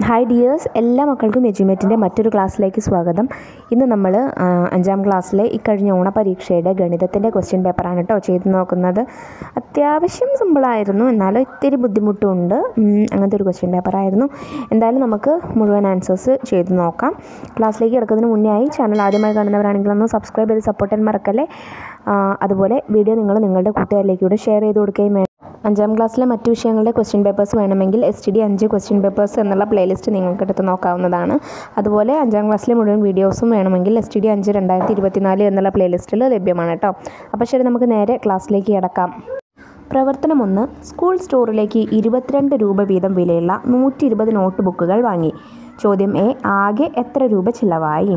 hi dears എല്ലാ മക്കൾക്കും എജ്യുമേറ്റിൻ്റെ മറ്റൊരു ക്ലാസ്സിലേക്ക് സ്വാഗതം ഇന്ന് നമ്മൾ ആ, അഞ്ചാം ക്ലാസ്സിലെ ഇക്കഴിഞ്ഞ ഓണപരീക്ഷയുടെ ഗണിതത്തിൻ്റെ ക്വസ്റ്റ്യൻ പേപ്പറാണ് കേട്ടോ ചെയ്ത് നോക്കുന്നത് അത്യാവശ്യം സിമ്പിളായിരുന്നു എന്നാലും ഇത്തിരി ബുദ്ധിമുട്ടുണ്ട് ഉം, അങ്ങനത്തെ ഒരു ക്വസ്റ്റ്യൻ പേപ്പറായിരുന്നു എന്തായാലും നമുക്ക് മുഴുവൻ ആൻസേഴ്സ് ചെയ്ത് നോക്കാം ക്ലാസ്സിലേക്ക് കിടക്കുന്നതിന് മുന്നേ ആയി ചാനൽ ആദ്യമായി കാണുന്നവരാണെങ്കിൽ ഒന്ന് സബ്സ്ക്രൈബ് ചെയ്ത് സപ്പോർട്ട് ചെയ്യാൻ മറക്കല്ലേ ആ, അതുപോലെ വീഡിയോ നിങ്ങൾ നിങ്ങളുടെ കൂട്ടുകാരിലേക്ക് കൂടെ ഷെയർ ചെയ്ത് കൊടുക്കുകയും വേണം അഞ്ചാം ക്ലാസ്സിലെ മറ്റു വിഷയങ്ങളുടെ ക്വസ്റ്റ്യൻ പേപ്പേഴ്സ് വേണമെങ്കിൽ എസ് ടി ഡി അഞ്ച് ക്വസ്റ്റ്യൻ പേപ്പേഴ്സ് എന്നുള്ള പ്ലേലിസ്റ്റ് നിങ്ങൾക്ക് എടുത്ത് നോക്കാവുന്നതാണ് അതുപോലെ അഞ്ചാം ക്ലാസ്സിലെ മുഴുവൻ വീഡിയോസും വേണമെങ്കിൽ എസ് ടി ഡി അഞ്ച് രണ്ടായിരത്തി ഇരുപത്തിനാല് എന്നുള്ള പ്ലേലിസ്റ്റിൽ ലഭ്യമാണ് കേട്ടോ അപ്പോൾ ശരി നമുക്ക് നേരെ ക്ലാസ്സിലേക്ക് കിടക്കാം പ്രവർത്തനം ഒന്ന് സ്കൂൾ സ്റ്റോറിലേക്ക് ഇരുപത്തിരണ്ട് രൂപ വീതം വിലയുള്ള നൂറ്റി ഇരുപത് നോട്ട് ബുക്കുകൾ വാങ്ങി ചോദ്യം എ ആകെ എത്ര രൂപ ചിലവായി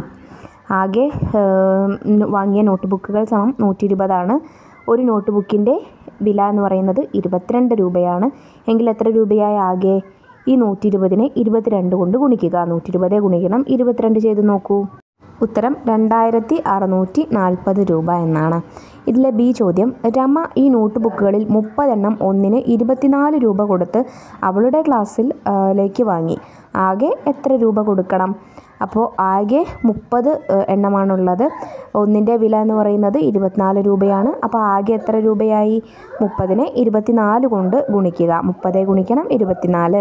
ആകെ ഏം, വാങ്ങിയ നോട്ട് ബുക്കുകൾ സമം നൂറ്റി ഇരുപതാണ് ഒരു നോട്ട് ബുക്കിൻ്റെ വില എന്ന് പറയുന്നത് ഇരുപത്തിരണ്ട് രൂപയാണ് എങ്കിൽ എത്ര രൂപയായി ആകെ ഈ നൂറ്റി ഇരുപതിനെ ഇരുപത്തിരണ്ട് കൊണ്ട് ഗുണിക്കുക നൂറ്റി ഇരുപത് ഗുണിക്കണം ഇരുപത്തിരണ്ട് ചെയ്ത് നോക്കൂ ഉത്തരം രണ്ടായിരത്തി അറുന്നൂറ്റി നാൽപ്പത് രൂപ എന്നാണ് ഇതിലെ ബി ചോദ്യം രമ ഈ നോട്ട് ബുക്കുകളിൽ മുപ്പതെണ്ണം ഒന്നിന് ഇരുപത്തിനാല് രൂപ കൊടുത്ത് അവളുടെ ക്ലാസ്സിൽ ആ, ലേക്ക് വാങ്ങി ആകെ എത്ര രൂപ കൊടുക്കണം അപ്പോൾ ആകെ മുപ്പത് എണ്ണമാണുള്ളത് ഒന്നിൻ്റെ വില എന്ന് പറയുന്നത് ഇരുപത്തിനാല് രൂപയാണ് അപ്പോൾ ആകെ എത്ര രൂപയായി മുപ്പതിനെ ഇരുപത്തിനാല് കൊണ്ട് ഗുണിക്കുക മുപ്പത് ഗുണിക്കണം ഇരുപത്തിനാല്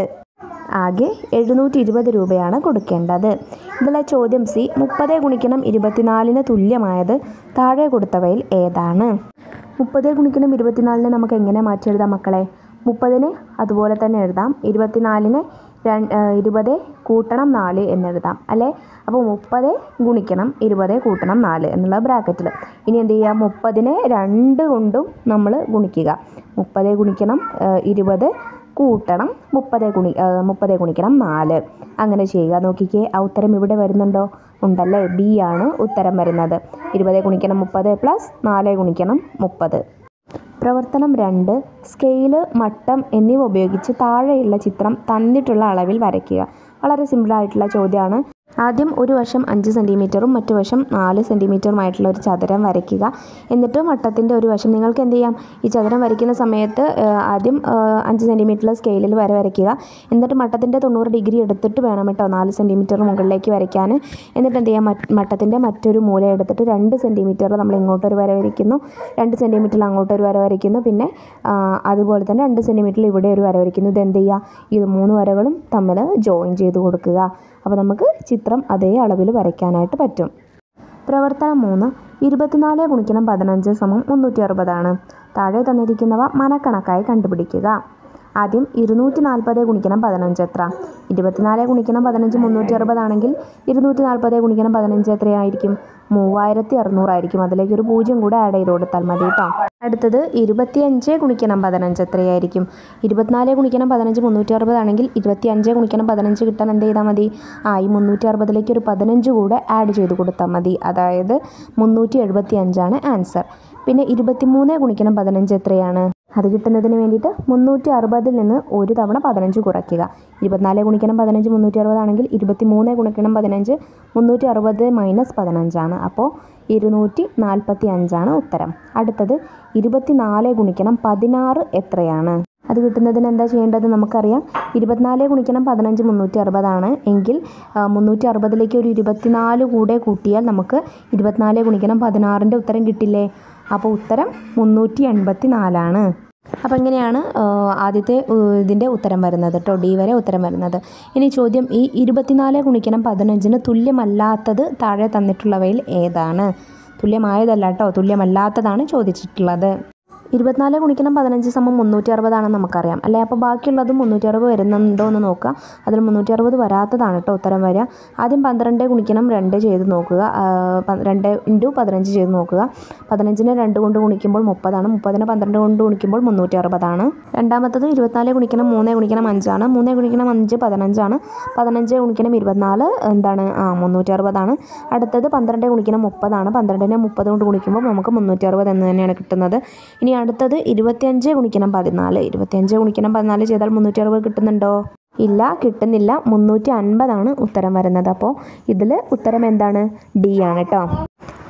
ആകെ എഴുന്നൂറ്റി ഇരുപത് രൂപയാണ് കൊടുക്കേണ്ടത് ഇതിലെ ചോദ്യം സി മുപ്പത് ഗുണിക്കണം ഇരുപത്തിനാലിന് തുല്യമായത് താഴെ കൊടുത്തവയിൽ ഏതാണ് മുപ്പത് ഗുണിക്കണം ഇരുപത്തിനാലിന് നമുക്ക് എങ്ങനെ മാറ്റി എഴുതാം മക്കളെ മുപ്പതിന് അതുപോലെ തന്നെ എഴുതാം ഇരുപത്തിനാലിന് രണ്ട് ഇരുപത് കൂട്ടണം നാല് എന്നെഴുതാം അല്ലേ അപ്പോൾ മുപ്പത് ഗുണിക്കണം ഇരുപത് കൂട്ടണം നാല് എന്നുള്ള ബ്രാക്കറ്റിൽ ഇനി എന്ത് ചെയ്യുക മുപ്പതിനെ രണ്ട് കൊണ്ടും നമ്മൾ ഗുണിക്കുക മുപ്പത് ഗുണിക്കണം ഇരുപത് കൂട്ടണം മുപ്പത് ഗുണി മുപ്പത് ഗുണിക്കണം നാല് അങ്ങനെ ചെയ്യുക നോക്കിക്കേ ആ ഉത്തരം ഇവിടെ വരുന്നുണ്ടോ ഉണ്ടല്ലേ ബി ആണ് ഉത്തരം വരുന്നത് ഇരുപത് ഗുണിക്കണം മുപ്പത് പ്ലസ് നാല് ഗുണിക്കണം മുപ്പത് പ്രവർത്തനം രണ്ട് സ്കെയില് മട്ടം എന്നിവ ഉപയോഗിച്ച് താഴെയുള്ള ചിത്രം തന്നിട്ടുള്ള അളവിൽ വരയ്ക്കുക വളരെ സിമ്പിളായിട്ടുള്ള ചോദ്യമാണ് ആദ്യം ഒരു വശം അഞ്ച് സെൻറ്റിമീറ്ററും മറ്റു വശം നാല് സെൻറ്റിമീറ്ററുമായിട്ടുള്ള ഒരു ചതുരം വരയ്ക്കുക എന്നിട്ട് മട്ടത്തിൻ്റെ ഒരു വശം നിങ്ങൾക്ക് എന്ത് ചെയ്യാം ഈ ചതുരം വരയ്ക്കുന്ന സമയത്ത് ആ, ആദ്യം ആ, അഞ്ച് സെൻറ്റിമീറ്ററിൽ സ്കെയിലിൽ വര വരയ്ക്കുക എന്നിട്ട് മട്ടത്തിൻ്റെ തൊണ്ണൂറ് ഡിഗ്രി എടുത്തിട്ട് വേണം കേട്ടോ നാല് സെൻറ്റിമീറ്റർ മുകളിലേക്ക് വരയ്ക്കാൻ എന്നിട്ട് എന്ത് ചെയ്യാം മറ്റ് മട്ടത്തിൻ്റെ മറ്റൊരു മൂല എടുത്തിട്ട് രണ്ട് സെൻറ്റിമീറ്റർ നമ്മൾ ഇങ്ങോട്ടൊരു വര വരയ്ക്കുന്നു രണ്ട് സെൻറ്റിമീറ്ററിൽ അങ്ങോട്ടൊരു വര വരയ്ക്കുന്നു പിന്നെ ആ, അതുപോലെ തന്നെ രണ്ട് സെൻറ്റിമീറ്ററിൽ ഇവിടെ ഒരു വര വരയ്ക്കുന്നു ഇത് എന്ത് ചെയ്യുക ഇത് മൂന്ന് വരകളും തമ്മിൽ ജോയിൻ ചെയ്ത് കൊടുക്കുക അപ്പോൾ നമുക്ക് ചിത്രം അതേ അളവിൽ വരയ്ക്കാനായിട്ട് പറ്റും പ്രവർത്തനം മൂന്ന് ഇരുപത്തിനാല് ഗുണിക്കണം പതിനഞ്ച് സമം മുന്നൂറ്റി അറുപതാണ് താഴെ തന്നിരിക്കുന്നവ മനക്കണക്കായി കണ്ടുപിടിക്കുക ആദ്യം ഇരുന്നൂറ്റി നാൽപ്പത് ഗുണിക്കണം പതിനഞ്ച് എത്ര ഇരുപത്തിനാല് ഗുണിക്കണം പതിനഞ്ച് മുന്നൂറ്റി അറുപതാണെങ്കിൽ ഇരുന്നൂറ്റി നാൽപ്പത് ഗുണിക്കണം പതിനഞ്ച് എത്രയായിരിക്കും മൂവായിരത്തി അറുന്നൂറായിരിക്കും അതിലേക്ക് ഒരു പൂജ്യം കൂടെ ആഡ് ചെയ്ത് കൊടുത്താൽ മതി കേട്ടോ അടുത്തത് ഇരുപത്തിയഞ്ച് ഗുണിക്കണം പതിനഞ്ച് എത്രയായിരിക്കും ഇരുപത്തിനാല് ഗുണിക്കണം പതിനഞ്ച് മുന്നൂറ്റി അറുപതാണെങ്കിൽ ഇരുപത്തിയഞ്ച് ഗുണിക്കണം പതിനഞ്ച് കിട്ടാൻ എന്ത് ചെയ്താൽ മതി ആ ഈ മുന്നൂറ്റി അറുപതിലേക്ക് ഒരു പതിനഞ്ച് കൂടെ ആഡ് ചെയ്ത് കൊടുത്താൽ മതി അതായത് മുന്നൂറ്റി എഴുപത്തി അഞ്ചാണ് ആൻസർ പിന്നെ ഇരുപത്തിമൂന്ന് ഗുണിക്കണം പതിനഞ്ച് എത്രയാണ് അത് കിട്ടുന്നതിന് വേണ്ടിയിട്ട് മുന്നൂറ്റി അറുപതിൽ നിന്ന് ഒരു തവണ പതിനഞ്ച് കുറയ്ക്കുക ഇരുപത്തിനാല് ഗുണിക്കണം പതിനഞ്ച് മുന്നൂറ്റി അറുപതാണെങ്കിൽ ഇരുപത്തി മൂന്ന് ഗുണിക്കണം പതിനഞ്ച് മുന്നൂറ്റി അറുപത് മൈനസ് പതിനഞ്ചാണ് അപ്പോൾ ഇരുന്നൂറ്റി നാൽപ്പത്തി അഞ്ചാണ് ഉത്തരം അടുത്തത് ഇരുപത്തിനാല് ഗുണിക്കണം പതിനാറ് എത്രയാണ് അത് കിട്ടുന്നതിന് എന്താ ചെയ്യേണ്ടത് നമുക്കറിയാം ഇരുപത്തിനാല് ഗുണിക്കണം പതിനഞ്ച് മുന്നൂറ്റി അറുപതാണ് എങ്കിൽ ആ, മുന്നൂറ്റി അറുപതിലേക്ക് ഒരു ഇരുപത്തിനാല് കൂടെ കൂട്ടിയാൽ നമുക്ക് ഇരുപത്തിനാല് ഗുണിക്കണം പതിനാറിൻ്റെ ഉത്തരം കിട്ടില്ലേ അപ്പോൾ ഉത്തരം മുന്നൂറ്റി എൺപത്തി നാലാണ് അപ്പോൾ ഇങ്ങനെയാണ് ആ, ആദ്യത്തെ ആ, ഇതിൻ്റെ ഉത്തരം വരുന്നത് കേട്ടോ ഡി വരെ ഉത്തരം വരുന്നത് ഇനി ചോദ്യം ഈ ഇരുപത്തിനാല് ഗുണിക്കണം പതിനഞ്ചിന് തുല്യമല്ലാത്തത് താഴെ തന്നിട്ടുള്ളവയിൽ ഏതാണ് തുല്യമായതല്ല കേട്ടോ തുല്യമല്ലാത്തതാണ് ചോദിച്ചിട്ടുള്ളത് ഇരുപത്തിനാല് ഗുണിക്കണം പതിനഞ്ച് സമം മുന്നൂറ്റി അറുപതാണെന്ന് നമുക്കറിയാം അല്ലേ അപ്പോൾ ബാക്കിയുള്ളത് മുന്നൂറ്റി അറുപത് വരുന്നുണ്ടോ എന്ന് നോക്കുക അതിൽ മുന്നൂറ്റി അറുപത് വരാത്തതാണ് കേട്ടോ ഉത്തരം വരിക ആദ്യം പന്ത്രണ്ട് ഗുണിക്കണം രണ്ട് ചെയ്ത് നോക്കുക ആ, പ- രണ്ട് ഇൻറ്റു പതിനഞ്ച് ചെയ്ത് നോക്കുക പതിനഞ്ചിനെ രണ്ട് കൊണ്ട് ഗുണിക്കുമ്പോൾ മുപ്പതാണ് മുപ്പതിനെ പന്ത്രണ്ട് കൊണ്ട് ഗുണിക്കുമ്പോൾ മുന്നൂറ്റി അറുപതാണ് രണ്ടാമത്തത് ഇരുപത്തിനാല് ഗുണിക്കണം മൂന്ന് ഗുണിക്കണം അഞ്ചാണ് മൂന്ന് ഗുണിക്കണം അഞ്ച് പതിനഞ്ചാണ് പതിനഞ്ച് ഗുണിക്കണം ഇരുപത്തിനാല് എന്താണ് ആ മുന്നൂറ്റി അറുപതാണ് അടുത്തത് പന്ത്രണ്ട് ഗുണിക്കണം മുപ്പതാണ് പന്ത്രണ്ടിനെ മുപ്പത് കൊണ്ട് ഗുണിക്കുമ്പോൾ നമുക്ക് മുന്നൂറ്റി അറുപത് എന്ന് തന്നെയാണ് കിട്ടുന്നത് ഇനി അടുത്തത് ഇരുപത്തിയഞ്ച് ഗുണിക്കണം പതിനാല് ഇരുപത്തിയഞ്ച് ഗുണിക്കണം പതിനാല് ചെയ്താൽ മുന്നൂറ്റി അറുപത് കിട്ടുന്നുണ്ടോ ഇല്ല കിട്ടുന്നില്ല മുന്നൂറ്റി അൻപതാണ് ഉത്തരം വരുന്നത് അപ്പോൾ ഇതിൽ ഉത്തരം എന്താണ് ഡി ആണ് കേട്ടോ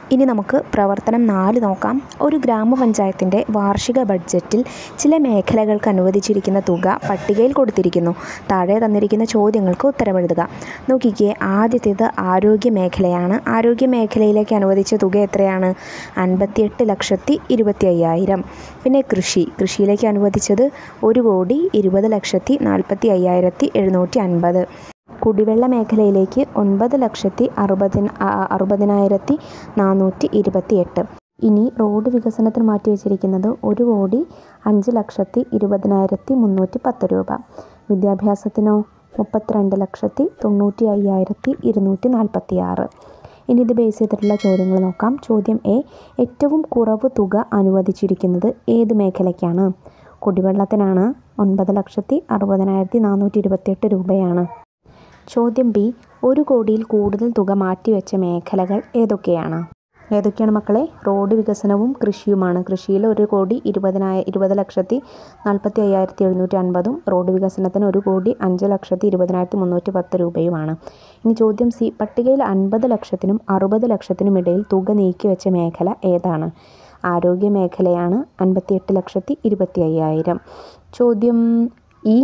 ഇനി നമുക്ക് പ്രവർത്തനം നാല് നോക്കാം ഒരു ഗ്രാമപഞ്ചായത്തിൻ്റെ വാർഷിക ബഡ്ജറ്റിൽ ചില മേഖലകൾക്ക് അനുവദിച്ചിരിക്കുന്ന തുക പട്ടികയിൽ കൊടുത്തിരിക്കുന്നു താഴെ തന്നിരിക്കുന്ന ചോദ്യങ്ങൾക്ക് ഉത്തരമെഴുതുക നോക്കിക്കേ ആദ്യത്തേത് ആരോഗ്യ മേഖലയാണ് ആരോഗ്യ മേഖലയിലേക്ക് അനുവദിച്ച തുക എത്രയാണ് അൻപത്തിയെട്ട് ലക്ഷത്തി ഇരുപത്തി അയ്യായിരം പിന്നെ കൃഷി കൃഷിയിലേക്ക് അനുവദിച്ചത് ഒരു കോടി ഇരുപത് ലക്ഷത്തി നാൽപ്പത്തി അയ്യായിരത്തി എഴുന്നൂറ്റി അൻപത് കുടിവെള്ള മേഖലയിലേക്ക് ഒൻപത് ലക്ഷത്തി അറുപതിന അറുപതിനായിരത്തി നാനൂറ്റി ഇരുപത്തി എട്ട് ഇനി റോഡ് വികസനത്തിന് മാറ്റി വെച്ചിരിക്കുന്നത് ഒരു കോടി അഞ്ച് ലക്ഷത്തി ഇരുപതിനായിരത്തി മുന്നൂറ്റി പത്ത് രൂപ വിദ്യാഭ്യാസത്തിനോ മുപ്പത്തിരണ്ട് ലക്ഷത്തി തൊണ്ണൂറ്റി അയ്യായിരത്തി ഇരുന്നൂറ്റി നാൽപ്പത്തി ആറ് ഇനി ഇത് ബേസ് ചെയ്തിട്ടുള്ള ചോദ്യങ്ങൾ നോക്കാം ചോദ്യം എ ഏറ്റവും കുറവ് തുക അനുവദിച്ചിരിക്കുന്നത് ഏത് മേഖലയ്ക്കാണ് കുടിവെള്ളത്തിനാണ് ഒൻപത് ലക്ഷത്തി അറുപതിനായിരത്തി നാനൂറ്റി ഇരുപത്തിയെട്ട് രൂപയാണ് ചോദ്യം ബി ഒരു കോടിയിൽ കൂടുതൽ തുക മാറ്റിവെച്ച മേഖലകൾ ഏതൊക്കെയാണ് ഏതൊക്കെയാണ് മക്കളെ റോഡ് വികസനവും കൃഷിയുമാണ് കൃഷിയിൽ ഒരു കോടി ഇരുപതിനായ ഇരുപത് ലക്ഷത്തി നാൽപ്പത്തി അയ്യായിരത്തി എഴുന്നൂറ്റി അൻപതും റോഡ് വികസനത്തിന് ഒരു കോടി അഞ്ച് ലക്ഷത്തി ഇരുപതിനായിരത്തി മുന്നൂറ്റി പത്ത് രൂപയുമാണ് ഇനി ചോദ്യം സി പട്ടികയിൽ അൻപത് ലക്ഷത്തിനും അറുപത് ലക്ഷത്തിനും ഇടയിൽ തുക നീക്കിവെച്ച മേഖല ഏതാണ് ആരോഗ്യ മേഖലയാണ് അൻപത്തിയെട്ട് ലക്ഷത്തി ഇരുപത്തി അയ്യായിരം ചോദ്യം ഇ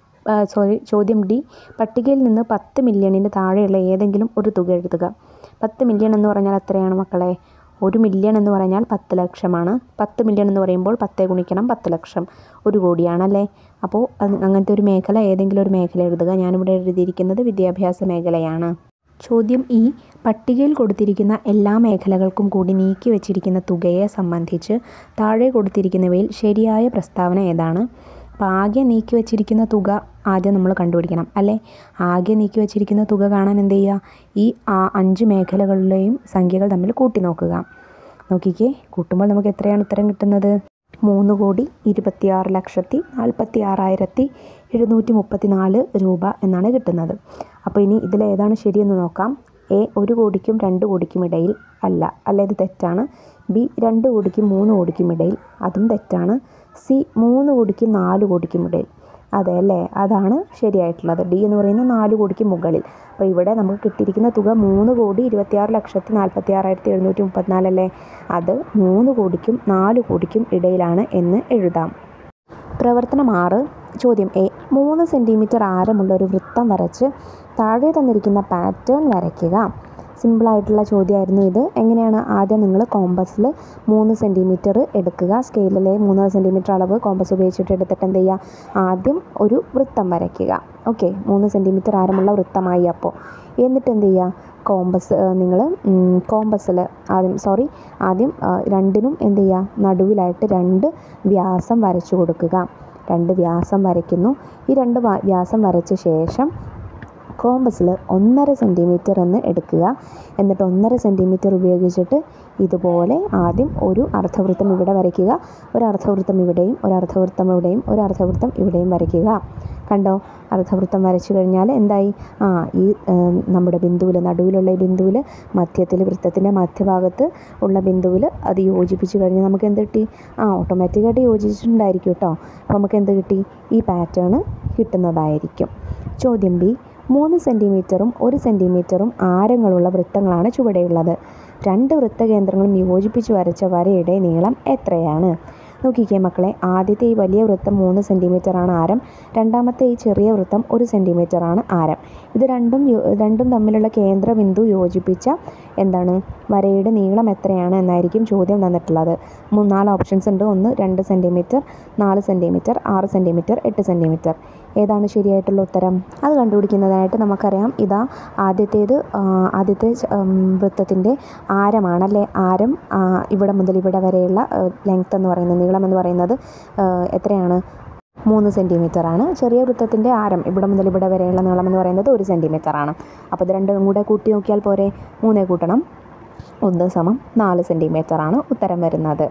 സോറി ചോദ്യം ഡി പട്ടികയിൽ നിന്ന് പത്ത് മില്യണിന് താഴെയുള്ള ഏതെങ്കിലും ഒരു തുക എഴുതുക പത്ത് മില്യൺ എന്ന് പറഞ്ഞാൽ എത്രയാണ് മക്കളെ ഒരു മില്യൺ എന്ന് പറഞ്ഞാൽ പത്ത് ലക്ഷമാണ് പത്ത് മില്യൺ എന്ന് പറയുമ്പോൾ പത്ത് ഗുണിക്കണം പത്ത് ലക്ഷം ഒരു കോടിയാണല്ലേ അപ്പോൾ അങ്ങനത്തെ ഒരു മേഖല ഏതെങ്കിലും ഒരു മേഖല എഴുതുക ഞാനിവിടെ എഴുതിയിരിക്കുന്നത് വിദ്യാഭ്യാസ മേഖലയാണ് ചോദ്യം ഇ പട്ടികയിൽ കൊടുത്തിരിക്കുന്ന എല്ലാ മേഖലകൾക്കും കൂടി നീക്കി വച്ചിരിക്കുന്ന തുകയെ സംബന്ധിച്ച് താഴെ കൊടുത്തിരിക്കുന്നവയിൽ ശരിയായ പ്രസ്താവന ഏതാണ് അപ്പോൾ ആകെ നീക്കി വച്ചിരിക്കുന്ന തുക ആദ്യം നമ്മൾ കണ്ടുപിടിക്കണം അല്ലേ ആകെ നീക്കി വച്ചിരിക്കുന്ന തുക കാണാൻ എന്ത് ചെയ്യുക ഈ ആ അഞ്ച് മേഖലകളിലെയും സംഖ്യകൾ തമ്മിൽ കൂട്ടി നോക്കുക നോക്കിക്കേ കൂട്ടുമ്പോൾ നമുക്ക് എത്രയാണ് ഉത്തരം കിട്ടുന്നത് മൂന്ന് കോടി ഇരുപത്തിയാറ് ലക്ഷത്തി നാൽപ്പത്തി ആറായിരത്തി എഴുന്നൂറ്റി മുപ്പത്തി നാല് രൂപ എന്നാണ് കിട്ടുന്നത് അപ്പോൾ ഇനി ഇതിൽ ഏതാണ് ശരിയെന്ന് നോക്കാം എ ഒരു കോടിക്കും രണ്ട് കോടിക്കും ഇടയിൽ അല്ല അല്ല ഇത് തെറ്റാണ് ബി രണ്ട് കോടിക്കും മൂന്ന് കോടിക്കും ഇടയിൽ അതും തെറ്റാണ് സി മൂന്ന് കോടിക്കും നാല് കോടിക്കും ഇടയിൽ അതെ അല്ലേ അതാണ് ശരിയായിട്ടുള്ളത് ഡി എന്ന് പറയുന്നത് നാല് കോടിക്ക് മുകളിൽ അപ്പോൾ ഇവിടെ നമുക്ക് കിട്ടിയിരിക്കുന്ന തുക മൂന്ന് കോടി ഇരുപത്തിയാറ് ലക്ഷത്തി നാൽപ്പത്തി ആറായിരത്തി എഴുന്നൂറ്റി മുപ്പത്തിനാലല്ലേ അത് മൂന്ന് കോടിക്കും നാല് കോടിക്കും ഇടയിലാണ് എന്ന് എഴുതാം പ്രവർത്തനം ആറ് ചോദ്യം എ മൂന്ന് സെൻറ്റിമീറ്റർ ആരമുള്ള ഒരു വൃത്തം വരച്ച് താഴെ തന്നിരിക്കുന്ന പാറ്റേൺ വരയ്ക്കുക സിമ്പിളായിട്ടുള്ള ചോദ്യമായിരുന്നു ഇത് എങ്ങനെയാണ് ആദ്യം നിങ്ങൾ കോമ്പസിൽ മൂന്ന് സെൻറ്റിമീറ്റർ എടുക്കുക സ്കെയിലിലെ മൂന്ന് സെൻറ്റിമീറ്റർ അളവ് കോമ്പസ് ഉപയോഗിച്ചിട്ട് എടുത്തിട്ട് എന്ത് ചെയ്യുക ആദ്യം ഒരു വൃത്തം വരയ്ക്കുക ഓക്കെ മൂന്ന് സെൻറ്റിമീറ്റർ ആരമുള്ള വൃത്തമായി അപ്പോൾ എന്നിട്ട് എന്ത് ചെയ്യുക കോമ്പസ് നിങ്ങൾ കോമ്പസിൽ ആദ്യം സോറി ആദ്യം രണ്ടിനും എന്ത് ചെയ്യുക നടുവിലായിട്ട് രണ്ട് വ്യാസം വരച്ചു കൊടുക്കുക രണ്ട് വ്യാസം വരയ്ക്കുന്നു ഈ രണ്ട് വ്യാസം വരച്ച ശേഷം കോമ്പസിൽ ഒന്നര സെൻറ്റിമീറ്റർ എന്ന് എടുക്കുക എന്നിട്ട് ഒന്നര സെൻറ്റിമീറ്റർ ഉപയോഗിച്ചിട്ട് ഇതുപോലെ ആദ്യം ഒരു അർദ്ധവൃത്തം ഇവിടെ വരയ്ക്കുക ഒരു അർദ്ധവൃത്തം ഇവിടെയും ഒരു അർദ്ധവൃത്തം ഇവിടെയും ഒരു അർദ്ധവൃത്തം ഇവിടെയും വരയ്ക്കുക കണ്ടോ അർദ്ധവൃത്തം വരച്ചു കഴിഞ്ഞാൽ എന്തായി ആ ഈ നമ്മുടെ ബിന്ദുവിൽ നടുവിലുള്ള ഈ ബിന്ദുവിൽ മധ്യത്തിൽ വൃത്തത്തിൻ്റെ മധ്യഭാഗത്ത് ഉള്ള ബിന്ദുവിൽ അത് യോജിപ്പിച്ച് കഴിഞ്ഞാൽ നമുക്ക് എന്ത് കിട്ടി ആ ഓട്ടോമാറ്റിക്കായിട്ട് യോജിച്ചിട്ടുണ്ടായിരിക്കും കേട്ടോ അപ്പോൾ നമുക്ക് എന്ത് കിട്ടി ഈ പാറ്റേൺ കിട്ടുന്നതായിരിക്കും ചോദ്യം ബി മൂന്ന് സെൻറ്റിമീറ്ററും ഒരു സെൻറ്റിമീറ്ററും ആരങ്ങളുള്ള വൃത്തങ്ങളാണ് ചുവടെയുള്ളത് രണ്ട് വൃത്തകേന്ദ്രങ്ങളും യോജിപ്പിച്ച് വരച്ച വരയുടെ നീളം എത്രയാണ് നോക്കിക്കേ മക്കളെ ആദ്യത്തെ ഈ വലിയ വൃത്തം മൂന്ന് സെൻറ്റിമീറ്റർ ആണ് ആരം രണ്ടാമത്തെ ഈ ചെറിയ വൃത്തം ഒരു സെൻറ്റിമീറ്റർ ആണ് ആരം ഇത് രണ്ടും രണ്ടും തമ്മിലുള്ള കേന്ദ്ര ബിന്ദു യോജിപ്പിച്ച എന്താണ് വരയുടെ നീളം എത്രയാണ് എന്നായിരിക്കും ചോദ്യം തന്നിട്ടുള്ളത് നാല് ഓപ്ഷൻസ് ഉണ്ട് ഒന്ന് രണ്ട് സെൻറ്റിമീറ്റർ നാല് സെൻറ്റിമീറ്റർ ആറ് സെൻറ്റിമീറ്റർ എട്ട് സെൻറ്റിമീറ്റർ ഏതാണ് ശരിയായിട്ടുള്ള ഉത്തരം അത് കണ്ടുപിടിക്കുന്നതായിട്ട് നമുക്കറിയാം ഇതാ ആദ്യത്തേത് ആദ്യത്തെ വൃത്തത്തിൻ്റെ ആരമാണല്ലേ ആരം ഇവിടെ മുതൽ ഇവിടെ വരെയുള്ള ലെങ്ത് എന്ന് പറയുന്നത് നീളം എന്ന് പറയുന്നത് എത്രയാണ് മൂന്ന് സെൻറ്റിമീറ്റർ ആണ് ചെറിയ വൃത്തത്തിൻ്റെ ആരം ഇവിടെ മുതൽ ഇവിടെ വരെയുള്ള നീളം എന്ന് പറയുന്നത് ഒരു സെൻറ്റിമീറ്റർ ആണ് അപ്പോൾ ഇത് രണ്ടും കൂടെ കൂട്ടി നോക്കിയാൽ പോരെ മൂന്നേ കൂട്ടണം ഒന്ന് സമം നാല് സെൻറ്റിമീറ്റർ ആണ് ഉത്തരം വരുന്നത്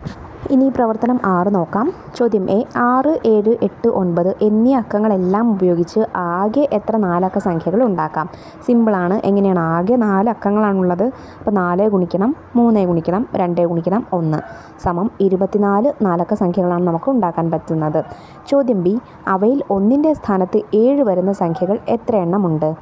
ഇനി പ്രവർത്തനം ആറ് നോക്കാം ചോദ്യം എ ആറ് ഏഴ് എട്ട് ഒൻപത് എന്നീ അക്കങ്ങളെല്ലാം ഉപയോഗിച്ച് ആകെ എത്ര നാലക്ക സംഖ്യകൾ ഉണ്ടാക്കാം സിമ്പിളാണ് എങ്ങനെയാണ് ആകെ നാല് അക്കങ്ങളാണുള്ളത് അപ്പോൾ നാല് ഗുണിക്കണം മൂന്ന് ഗുണിക്കണം രണ്ട് ഗുണിക്കണം ഒന്ന് സമം ഇരുപത്തിനാല് നാലക്ക സംഖ്യകളാണ് നമുക്ക് ഉണ്ടാക്കാൻ പറ്റുന്നത് ചോദ്യം ബി അവയിൽ ഒന്നിൻ്റെ സ്ഥാനത്ത് ഏഴ് വരുന്ന സംഖ്യകൾ എത്ര എണ്ണമുണ്ട്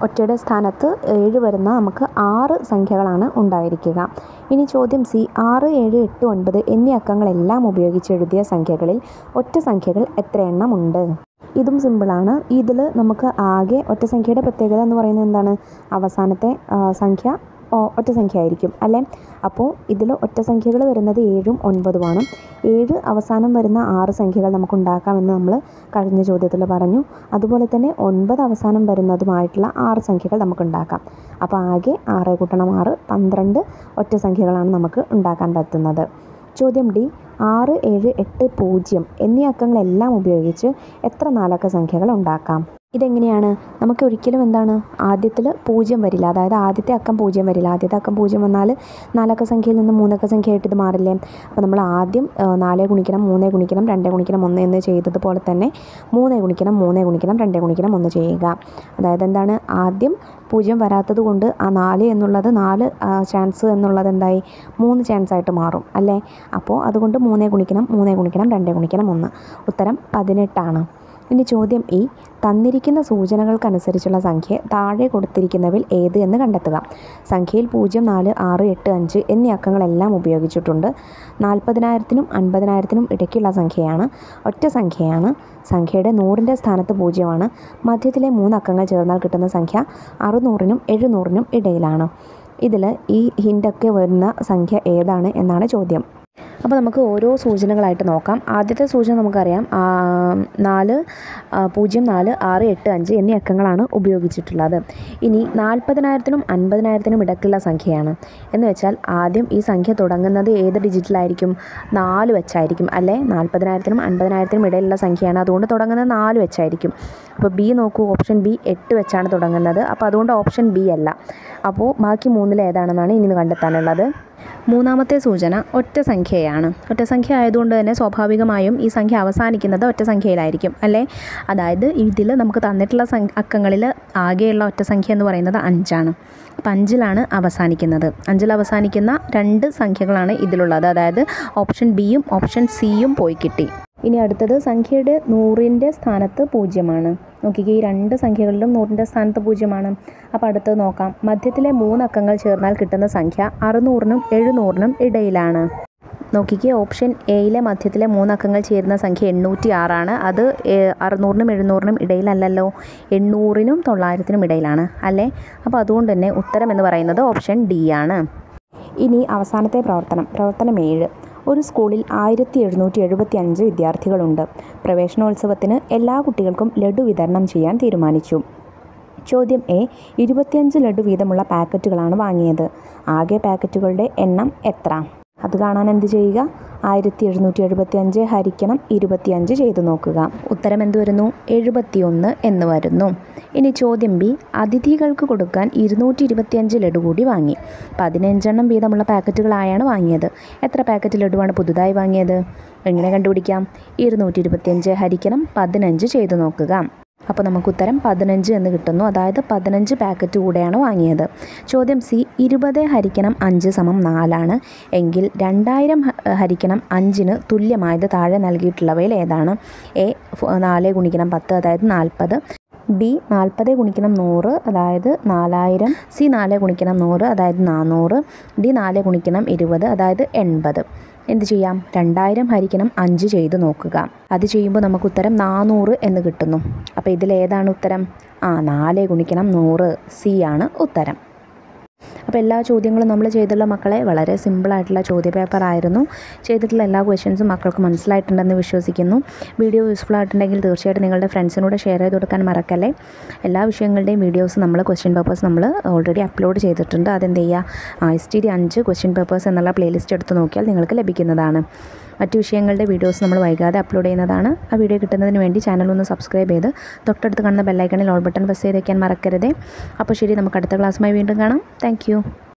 ഒറ്റയുടെ സ്ഥാനത്ത് ഏഴ് വരുന്ന നമുക്ക് ആറ് സംഖ്യകളാണ് ഉണ്ടായിരിക്കുക ഇനി ചോദ്യം സി ആറ് ഏഴ് എട്ട് ഒൻപത് എന്നീ അക്കങ്ങളെല്ലാം ഉപയോഗിച്ച് എഴുതിയ സംഖ്യകളിൽ ഒറ്റ സംഖ്യകൾ എത്ര എണ്ണം ഉണ്ട് ഇതും സിമ്പിളാണ് ഇതിൽ നമുക്ക് ആകെ ഒറ്റ സംഖ്യയുടെ പ്രത്യേകത എന്ന് പറയുന്നത് എന്താണ് അവസാനത്തെ ആ, സംഖ്യ ഓ- ഒറ്റ സംഖ്യ ആയിരിക്കും അല്ലേ അപ്പോൾ ഇതിൽ ഒറ്റ സംഖ്യകൾ വരുന്നത് ഏഴും ഒൻപതുമാണ് ഏഴ് അവസാനം വരുന്ന ആറ് സംഖ്യകൾ നമുക്ക് ഉണ്ടാക്കാമെന്ന് നമ്മൾ കഴിഞ്ഞ ചോദ്യത്തിൽ പറഞ്ഞു അതുപോലെ തന്നെ ഒൻപത് അവസാനം വരുന്നതുമായിട്ടുള്ള ആറ് സംഖ്യകൾ നമുക്ക് ഉണ്ടാക്കാം അപ്പോൾ ആകെ ആറ് കൂട്ടണം ആറ് പന്ത്രണ്ട് ഒറ്റ സംഖ്യകളാണ് നമുക്ക് ഉണ്ടാക്കാൻ പറ്റുന്നത് ചോദ്യം ഡി ആറ് ഏഴ് എട്ട് പൂജ്യം എന്നീ അക്കങ്ങളെല്ലാം ഉപയോഗിച്ച് എത്ര നാലക്ക സംഖ്യകൾ ഉണ്ടാക്കാം ഇതെങ്ങനെയാണ് നമുക്ക് ഒരിക്കലും എന്താണ് ആദ്യത്തിൽ പൂജ്യം വരില്ല അതായത് ആദ്യത്തെ അക്കം പൂജ്യം വരില്ല ആദ്യത്തെ അക്കം പൂജ്യം വന്നാൽ നാലക്ക സംഖ്യയിൽ നിന്ന് മൂന്നക്ക സംഖ്യയായിട്ട് ഇത് മാറില്ലേ അപ്പോൾ നമ്മൾ ആദ്യം ആ, നാല് ഗുണിക്കണം മൂന്നേ ഗുണിക്കണം രണ്ടേ ഗുണിക്കണം ഒന്ന് എന്ന് ചെയ്തതുപോലെ തന്നെ മൂന്നേ ഗുണിക്കണം മൂന്നേ ഗുണിക്കണം രണ്ടേ ഗുണിക്കണം ഒന്ന് ചെയ്യുക അതായത് എന്താണ് ആദ്യം പൂജ്യം വരാത്തത് കൊണ്ട് ആ നാല് എന്നുള്ളത് നാല് ചാൻസ് എന്നുള്ളത് എന്തായി മൂന്ന് ചാൻസ് ആയിട്ട് മാറും അല്ലേ അപ്പോൾ അതുകൊണ്ട് മൂന്നേ ഗുണിക്കണം മൂന്നേ ഗുണിക്കണം രണ്ടേ ഗുണിക്കണം ഒന്ന് ഉത്തരം പതിനെട്ടാണ് ഇനി ചോദ്യം ഇ തന്നിരിക്കുന്ന സൂചനകൾക്കനുസരിച്ചുള്ള സംഖ്യ താഴെ കൊടുത്തിരിക്കുന്നവയിൽ ഏത് എന്ന് കണ്ടെത്തുക സംഖ്യയിൽ പൂജ്യം നാല് ആറ് എട്ട് അഞ്ച് എന്നീ അക്കങ്ങളെല്ലാം ഉപയോഗിച്ചിട്ടുണ്ട് നാൽപ്പതിനായിരത്തിനും അൻപതിനായിരത്തിനും ഇടയ്ക്കുള്ള സംഖ്യയാണ് ഒറ്റ സംഖ്യയാണ് സംഖ്യയുടെ നൂറിൻ്റെ സ്ഥാനത്ത് പൂജ്യമാണ് മധ്യത്തിലെ മൂന്ന് അക്കങ്ങൾ ചേർന്നാൽ കിട്ടുന്ന സംഖ്യ അറുന്നൂറിനും എഴുന്നൂറിനും ഇടയിലാണ് ഇതിൽ ഈ ഹിൻ്റൊക്കെ വരുന്ന സംഖ്യ ഏതാണ് എന്നാണ് ചോദ്യം അപ്പോൾ നമുക്ക് ഓരോ സൂചനകളായിട്ട് നോക്കാം ആദ്യത്തെ സൂചന നമുക്കറിയാം ആ, നാല് ആ, പൂജ്യം നാല് ആറ് എട്ട് അഞ്ച് എന്നീ അക്കങ്ങളാണ് ഉപയോഗിച്ചിട്ടുള്ളത് ഇനി നാൽപ്പതിനായിരത്തിനും അൻപതിനായിരത്തിനും ഇടയ്ക്കുള്ള സംഖ്യയാണ് എന്ന് വെച്ചാൽ ആദ്യം ഈ സംഖ്യ തുടങ്ങുന്നത് ഏത് ഡിജിറ്റിലായിരിക്കും നാല് വെച്ചായിരിക്കും അല്ലേ നാൽപ്പതിനായിരത്തിനും അൻപതിനായിരത്തിനും ഇടയിലുള്ള സംഖ്യയാണ് അതുകൊണ്ട് തുടങ്ങുന്നത് നാല് വെച്ചായിരിക്കും അപ്പോൾ ബി നോക്കൂ ഓപ്ഷൻ ബി എട്ട് വെച്ചാണ് തുടങ്ങുന്നത് അപ്പോൾ അതുകൊണ്ട് ഓപ്ഷൻ ബി അല്ല അപ്പോൾ ബാക്കി മൂന്നിൽ ഏതാണെന്നാണ് ഇനി കണ്ടെത്താനുള്ളത് മൂന്നാമത്തെ സൂചന ഒറ്റ സംഖ്യയാണ് ഒറ്റ സംഖ്യ ആയതുകൊണ്ട് തന്നെ സ്വാഭാവികമായും ഈ സംഖ്യ അവസാനിക്കുന്നത് ഒറ്റ സംഖ്യയിലായിരിക്കും അല്ലേ അതായത് ഇതിൽ നമുക്ക് തന്നിട്ടുള്ള സം അക്കങ്ങളിൽ ആകെയുള്ള ഒറ്റ സംഖ്യ എന്ന് പറയുന്നത് അഞ്ചാണ് അപ്പം അഞ്ചിലാണ് അവസാനിക്കുന്നത് അഞ്ചിൽ അവസാനിക്കുന്ന രണ്ട് സംഖ്യകളാണ് ഇതിലുള്ളത് അതായത് ഓപ്ഷൻ ബിയും ഓപ്ഷൻ സിയും പോയി കിട്ടി ഇനി അടുത്തത് സംഖ്യയുടെ നൂറിൻ്റെ സ്ഥാനത്ത് പൂജ്യമാണ് നോക്കിക്കേ ഈ രണ്ട് സംഖ്യകളിലും നൂറിൻ്റെ സ്ഥാനത്ത് പൂജ്യമാണ് അപ്പോൾ അടുത്തത് നോക്കാം മധ്യത്തിലെ മൂന്ന് അക്കങ്ങൾ ചേർന്നാൽ കിട്ടുന്ന സംഖ്യ അറുന്നൂറിനും എഴുന്നൂറിനും ഇടയിലാണ് നോക്കിക്കേ ഓപ്ഷൻ എയിലെ മധ്യത്തിലെ മൂന്ന് അക്കങ്ങൾ ചേരുന്ന സംഖ്യ എണ്ണൂറ്റി ആറാണ് അത് ഏ- അറുന്നൂറിനും എഴുന്നൂറിനും ഇടയിലല്ലല്ലോ എണ്ണൂറിനും തൊള്ളായിരത്തിനും ഇടയിലാണ് അല്ലേ അപ്പോൾ അതുകൊണ്ട് തന്നെ ഉത്തരം എന്ന് പറയുന്നത് ഓപ്ഷൻ ഡി ആണ് ഇനി അവസാനത്തെ പ്രവർത്തനം പ്രവർത്തനം ഏഴ് ഒരു സ്കൂളിൽ ആയിരത്തി എഴുന്നൂറ്റി എഴുപത്തി അഞ്ച് വിദ്യാർത്ഥികളുണ്ട് പ്രവേശനോത്സവത്തിന് എല്ലാ കുട്ടികൾക്കും ലഡു വിതരണം ചെയ്യാൻ തീരുമാനിച്ചു ചോദ്യം എ ഇരുപത്തിയഞ്ച് ലഡു വീതമുള്ള പാക്കറ്റുകളാണ് വാങ്ങിയത് ആകെ പാക്കറ്റുകളുടെ എണ്ണം എത്ര അത് കാണാൻ എന്ത് ചെയ്യുക ആയിരത്തി എഴുന്നൂറ്റി എഴുപത്തി അഞ്ച് ഹരിക്കണം ഇരുപത്തിയഞ്ച് ചെയ്തു നോക്കുക ഉത്തരം എന്ത് വരുന്നു എഴുപത്തിയൊന്ന് എന്ന് വരുന്നു ഇനി ചോദ്യം ബി അതിഥികൾക്ക് കൊടുക്കാൻ ഇരുന്നൂറ്റി ഇരുപത്തിയഞ്ച് ലഡു കൂടി വാങ്ങി പതിനഞ്ചെണ്ണം വീതമുള്ള പാക്കറ്റുകളായാണ് വാങ്ങിയത് എത്ര പാക്കറ്റ് ലഡുവാണ് പുതുതായി വാങ്ങിയത് എങ്ങനെ കണ്ടുപിടിക്കാം ഇരുന്നൂറ്റി ഇരുപത്തിയഞ്ച് ഹരിക്കണം പതിനഞ്ച് ചെയ്തു നോക്കുക അപ്പോൾ നമുക്ക് ഉത്തരം പതിനഞ്ച് എന്ന് കിട്ടുന്നു അതായത് പതിനഞ്ച് പാക്കറ്റ് കൂടെയാണ് വാങ്ങിയത് ചോദ്യം സി ഇരുപത് ഹരിക്കണം അഞ്ച് സമം നാലാണ് എങ്കിൽ രണ്ടായിരം ഹ- ഹരിക്കണം അഞ്ചിന് തുല്യമായത് താഴെ നൽകിയിട്ടുള്ളവയിൽ ഏതാണ് എ ഫ- നാല് ഗുണിക്കണം പത്ത് അതായത് നാൽപ്പത് ബി നാൽപ്പത് ഗുണിക്കണം നൂറ് അതായത് നാലായിരം സി നാല് ഗുണിക്കണം നൂറ് അതായത് നാനൂറ് ഡി നാല് ഗുണിക്കണം ഇരുപത് അതായത് എൺപത് എന്ത് ചെയ്യാം രണ്ടായിരം ഹരിക്കണം അഞ്ച് ചെയ്ത് നോക്കുക അത് ചെയ്യുമ്പോൾ നമുക്ക് ഉത്തരം നാനൂറ് എന്ന് കിട്ടുന്നു അപ്പോൾ ഇതിൽ ഏതാണ് ഉത്തരം ആ നാല് ഗുണിക്കണം നൂറ് സി ആണ് ഉത്തരം അപ്പോൾ എല്ലാ ചോദ്യങ്ങളും നമ്മൾ ചെയ്തുള്ള മക്കളെ വളരെ സിമ്പിളായിട്ടുള്ള ചോദ്യപേപ്പർ ആയിരുന്നു ചെയ്തിട്ടുള്ള എല്ലാ ക്വസ്റ്റ്യൻസും മക്കൾക്ക് മനസ്സിലായിട്ടുണ്ടെന്ന് വിശ്വസിക്കുന്നു വീഡിയോ യൂസ്ഫുൾ ആയിട്ടുണ്ടെങ്കിൽ തീർച്ചയായിട്ടും നിങ്ങളുടെ ഫ്രണ്ട്സിനോട് ഷെയർ ചെയ്ത് കൊടുക്കാൻ മറക്കല്ലേ എല്ലാ വിഷയങ്ങളുടെയും വീഡിയോസ് നമ്മൾ ക്വസ്റ്റ്യൻ പേപ്പേഴ്സ് നമ്മൾ ഓൾറെഡി അപ്ലോഡ് ചെയ്തിട്ടുണ്ട് അതെന്ത് ചെയ്യുക എസ് ടി ഡി അഞ്ച് ക്വസ്റ്റ്യൻ പേപ്പേഴ്സ് എന്നുള്ള പ്ലേലിസ്റ്റ് എടുത്ത് നോക്കിയാൽ നിങ്ങൾക്ക് ലഭിക്കുന്നതാണ് മറ്റു വിഷയങ്ങളുടെ വീഡിയോസ് നമ്മൾ വൈകാതെ അപ്ലോഡ് ചെയ്യുന്നതാണ് ആ വീഡിയോ കിട്ടുന്നതിന് വേണ്ടി ചാനൽ ഒന്ന് സബ്സ്ക്രൈബ് ചെയ്ത് തൊട്ടടുത്ത് കാണുന്ന ബെല്ലൈക്കണിൽ ഓൾ ബട്ടൺ പ്രസ് ചെയ്ത് വയ്ക്കാൻ മറക്കരുതേ അപ്പോൾ ശരി നമുക്ക് അടുത്ത ക്ലാസ്സുമായി വീണ്ടും കാണാം താങ്ക്